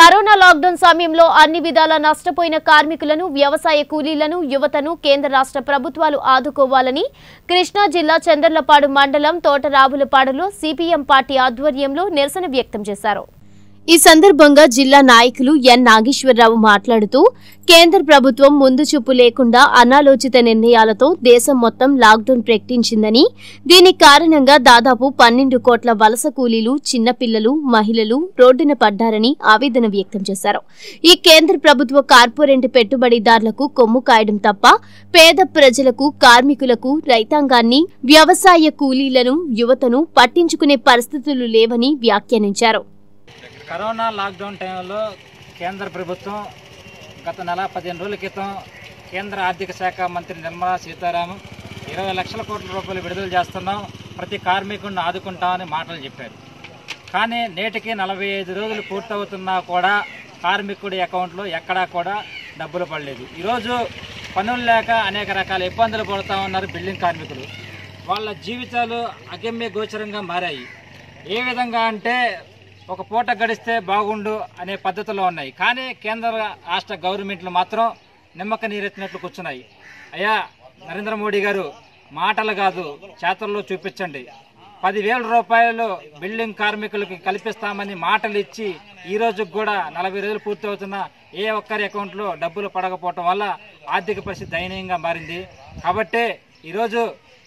corona lockdown సమయంలో అన్ని విధాల నష్టపోయిన కార్మికులను వ్యవసాయ కూలీలను యువతను కేంద్ర రాష్ట్ర ప్రభుత్వాలు ఆదుకోవాలని కృష్ణా జిల్లా చందర్లపాడు మండలం తోటరావులపాడులో సిపిఎం పార్టీ ఆధ్వర్యంలో నిరసన వ్యక్తం చేశారు ఈ సందర్భంగా జిల్లా నాయకులు ఎన్ నాగేశ్వరరావు మాట్లాడుతూ కేంద్ర ప్రభుత్వం ముందు చూపు లేకుండా అనాలోచిత నిర్ణయాలతో దేశం మొత్తం లాక్డౌన్ ప్రకటించిందని దీనికి కారణంగా దాదాపు పన్నెండు కోట్ల వలస కూలీలు చిన్నపిల్లలు మహిళలు రోడ్డున పడ్డారని ఆవేదన వ్యక్తం చేశారు ఈ కేంద్ర ప్రభుత్వ కార్పొరేట్ పెట్టుబడిదారులకు కొమ్ము కాయడం తప్ప పేద ప్రజలకు కార్మికులకు రైతాంగాన్ని వ్యవసాయ కూలీలను యువతను పట్టించుకునే పరిస్థితులు లేవని వ్యాఖ్యానించారు కరోనా లాక్డౌన్ టైంలో కేంద్ర ప్రభుత్వం గత నెల పదిహేను రోజుల క్రితం కేంద్ర ఆర్థిక శాఖ మంత్రి నిర్మలా సీతారామన్ ఇరవై లక్షల కోట్ల రూపాయలు విడుదల చేస్తున్నాం ప్రతి కార్మికుడిని ఆదుకుంటామని మాటలు చెప్పారు కానీ నేటికి నలభై ఐదు రోజులు పూర్తవుతున్నా కూడా కార్మికుడి అకౌంట్లో ఎక్కడా కూడా డబ్బులు పడలేదు ఈరోజు పనులు లేక అనేక రకాల ఇబ్బందులు పడుతూ ఉన్నారు బిల్డింగ్ కార్మికులు వాళ్ళ జీవితాలు అగమ్య గోచరంగా మారాయి ఏ విధంగా అంటే ఒక పూట గడిస్తే బాగుండు అనే పద్ధతిలో ఉన్నాయి కానీ కేంద్ర రాష్ట్ర గవర్నమెంట్లు మాత్రం నిమ్మక నీరెత్తినట్లు కూర్చున్నాయి అయ్యా నరేంద్ర మోడీ గారు మాటలు కాదు చేతల్లో చూపించండి పదివేల రూపాయలు బిల్డింగ్ కార్మికులకు కల్పిస్తామని మాటలు ఇచ్చి ఈ రోజుకి కూడా నలభై రోజులు పూర్తి అవుతున్న ఏ ఒక్కరి అకౌంట్లో డబ్బులు పడకపోవటం వల్ల ఆర్థిక పరిస్థితి దయనీయంగా మారింది కాబట్టి ఈరోజు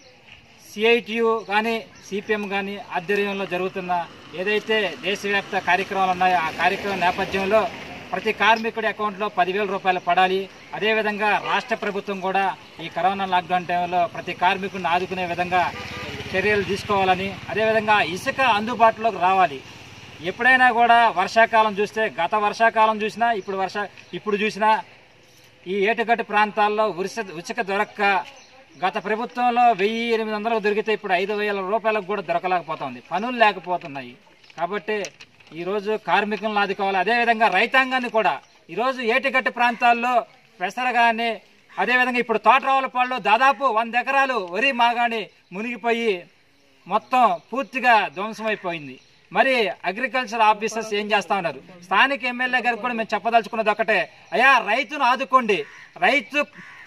సిఐటియు కానీ సిపిఎం కానీ ఆధ్వర్యంలో జరుగుతున్న ఏదైతే దేశవ్యాప్త కార్యక్రమాలు ఉన్నాయో ఆ కార్యక్రమం నేపథ్యంలో ప్రతి కార్మికుడి అకౌంట్లో పదివేల రూపాయలు పడాలి అదేవిధంగా రాష్ట్ర ప్రభుత్వం కూడా ఈ కరోనా లాక్డౌన్ టైంలో ప్రతి కార్మికుడిని ఆదుకునే విధంగా చర్యలు తీసుకోవాలని అదేవిధంగా ఇసుక అందుబాటులోకి రావాలి ఎప్పుడైనా కూడా వర్షాకాలం చూస్తే గత వర్షాకాలం చూసినా ఇప్పుడు వర్ష ఇప్పుడు చూసినా ఈ ఏటుగట్టు ప్రాంతాల్లో ఉరిస ఉచిక దొరక్క గత ప్రభుత్వంలో వెయ్యి ఎనిమిది వందలకు దొరికితే ఇప్పుడు ఐదు వేల రూపాయలకు కూడా దొరకలేకపోతుంది పనులు లేకపోతున్నాయి కాబట్టి ఈరోజు కార్మికులను ఆదుకోవాలి అదేవిధంగా రైతాంగాన్ని కూడా ఈరోజు ఏటిగట్టు ప్రాంతాల్లో పెసర కానీ అదేవిధంగా ఇప్పుడు తోటరావులపాడులో దాదాపు వంద ఎకరాలు వరి మాగాని మునిగిపోయి మొత్తం పూర్తిగా ధ్వంసమైపోయింది మరి అగ్రికల్చర్ ఆఫీసర్స్ ఏం చేస్తా ఉన్నారు స్థానిక ఎమ్మెల్యే గారికి కూడా మేము చెప్పదలుచుకున్నది ఒకటే అయ్యా రైతును ఆదుకోండి రైతు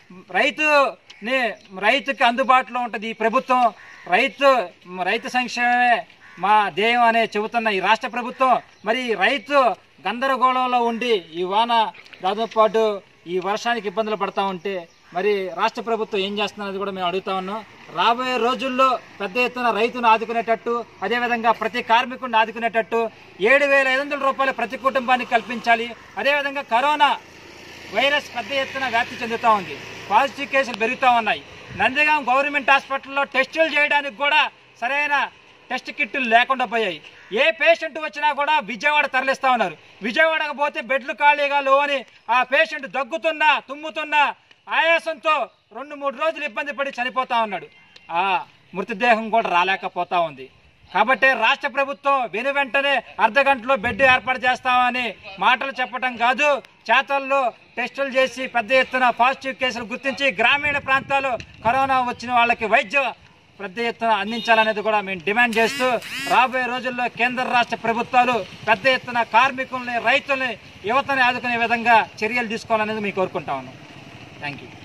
రైతుని రైతుకి అందుబాటులో ఉంటుంది ఈ ప్రభుత్వం రైతు రైతు సంక్షేమమే మా ధ్యేయం అనే చెబుతున్న ఈ రాష్ట్ర ప్రభుత్వం మరి ఈ రైతు గందరగోళంలో ఉండి ఈ వాన దాదాపు పాటు ఈ వర్షానికి ఇబ్బందులు పడతా ఉంటే మరి రాష్ట్ర ప్రభుత్వం ఏం చేస్తున్నది కూడా మేము అడుగుతా ఉన్నాం రాబోయే రోజుల్లో పెద్ద ఎత్తున రైతును ఆదుకునేటట్టు అదేవిధంగా ప్రతి కార్మికుడిని ఆదుకునేటట్టు ఏడు వేల ఐదు వందల రూపాయలు ప్రతి కుటుంబానికి కల్పించాలి అదేవిధంగా కరోనా వైరస్ పెద్ద ఎత్తున వ్యాప్తి చెందుతూ ఉంది పాజిటివ్ కేసులు పెరుగుతూ ఉన్నాయి నందిగాం గవర్నమెంట్ హాస్పిటల్లో టెస్టులు చేయడానికి కూడా సరైన టెస్ట్ కిట్లు లేకుండా పోయాయి ఏ పేషెంట్ వచ్చినా కూడా విజయవాడ తరలిస్తా ఉన్నారు విజయవాడకు పోతే బెడ్లు ఖాళీగా లేవు అని ఆ పేషెంట్ దగ్గుతున్నా తుమ్ముతున్నా ఆయాసంతో రెండు మూడు రోజులు ఇబ్బంది పడి చనిపోతా ఉన్నాడు ఆ మృతదేహం కూడా రాలేకపోతా ఉంది కాబట్టి రాష్ట్ర ప్రభుత్వం వెను వెంటనే అర్ధ గంటలో బెడ్ ఏర్పాటు చేస్తామని మాటలు చెప్పడం కాదు చేతల్లో టెస్టులు చేసి పెద్ద ఎత్తున పాజిటివ్ కేసులు గుర్తించి గ్రామీణ ప్రాంతాల్లో కరోనా వచ్చిన వాళ్ళకి వైద్య పెద్ద ఎత్తున అందించాలనేది కూడా మేము డిమాండ్ చేస్తూ రాబోయే రోజుల్లో కేంద్ర రాష్ట్ర ప్రభుత్వాలు పెద్ద ఎత్తున కార్మికుల్ని రైతుల్ని యువతని ఆదుకునే విధంగా చర్యలు తీసుకోవాలనేది మేము కోరుకుంటా ఉన్నాం థ్యాంక్ యూ